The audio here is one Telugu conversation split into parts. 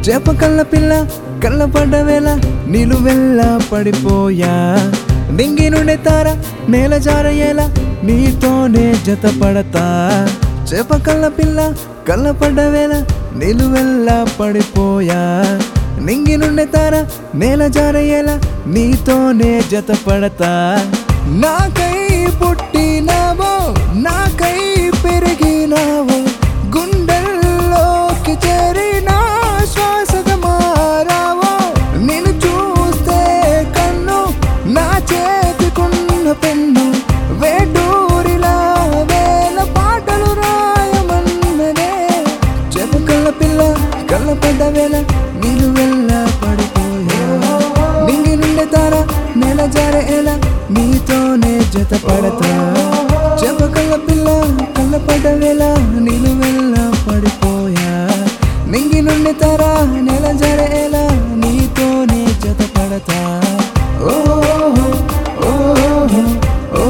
చేప కళ్ళ పిల్ల కళ్ళ పడ్డ వేళ నిలువెల్లా పడిపోయా నింగి నుండి తార నేల జారయ్యేలా నీతోనే జత పడతా చేప కళ్ళ పిల్ల కళ్ళ పడ్డ వేళ నిలువెల్లా పడిపోయా నింగి నుండి తార నేల జారయ్యేలా నీతోనే జత పడతా నాకై పుట్టినావో నాకై పెరిగినావో గుండెల్లోకి చేరిన శ్వాసగా మారావో నేను చూస్తే కన్ను నా చేతికున్న పెన్ను వేటూరిలా వేల పాటలు రాయమన్నదే చెప్పు కళ్ళ పిల్ల కళ్ళ పడ్డ వేళ నీళ్ళు వెళ్ళ పడిపోయా నింగి నుండి తార నెల జారే ఎలా నీతోనే జత పడతా చెప్పు కళ్ళ పిల్ల కళ్ళ పడ్డ వేళ నీళ్ళు వెళ్ళ పడిపోయా నింగి నుండి తార నెల జారే ఎలా నీతోనే జత పడతా ఓ ఓ ఓ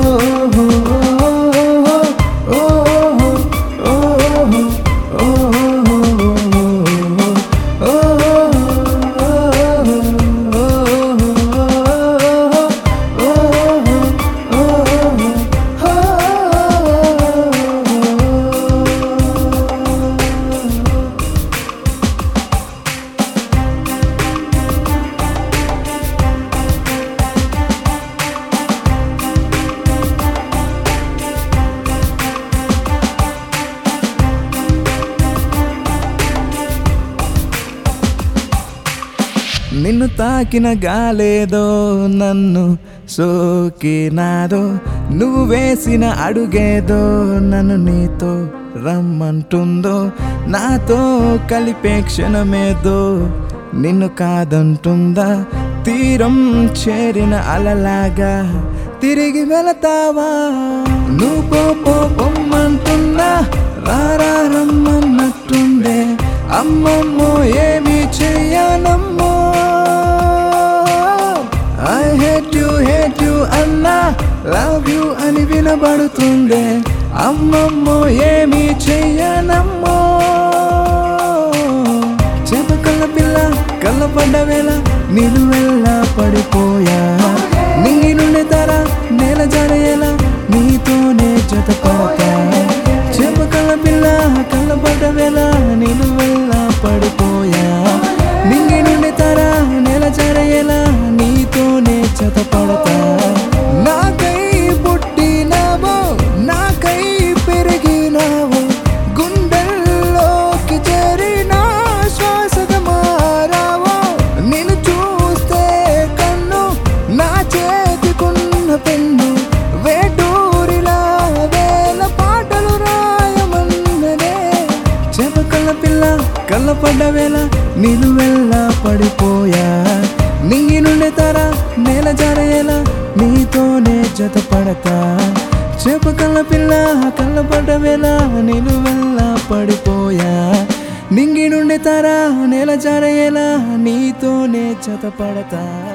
నిన్ను తాకిన గాలేదో నన్ను సోకినాదో నువ్వు వేసిన అడుగేదో నన్ను నీతో రమ్మంటుందో నాతో కలిపే క్షణమేదో నిన్ను కాదంటుందా తీరం చేరిన అలలాగా తిరిగి వెళతావా నువ్వు పో పో పొమ్మంటున్నా రారా రమ్మన్నట్టుందే అమ్మమ్మో ఏమి చెయ్యనమ్మో I hate you hate you అన్నా లవ్ యు అని వినబడుతుందే అమ్మమ్మో ఏమి చెయ్యనమ్మో చేప కళ్ళ పిల్ల కళ్ళ పడ్డ వేళ నిలువెల్లా పడిపోయా నింగి నుండి తర నేల జరయేలా నీతోనే జత పడతా చేప కళ్ళ పిల్ల కళ్ళ పడ్డ వేళ నిలువెల్లా పడిపోయా నింగి నుండి తర నేల జరయేలా నీతోనే జత పడతా నాకై పుట్టినావో నాకై పెరిగినావో గుండెల్లోకి చేరిన శ్వాసగా మారావో నేను చూస్తే కన్ను నా చేతికున్న పెన్ను వేటూరిలా వేల పాటలు రాయమన్నదే చేప కళ్ళ పిల్ల కళ్ళ పడ్డ వేళ నిలువెల్లా పడిపోయా నింగి నుండి తర నేల జారేలా నీతోనే జత పడతా చేప కళ్ళ పిల్ల కళ్ళ పడ్డ వేళ నిలువెల్లా పడిపోయా నింగి నుండి తర నేల జారేలా నీతోనే జత పడతా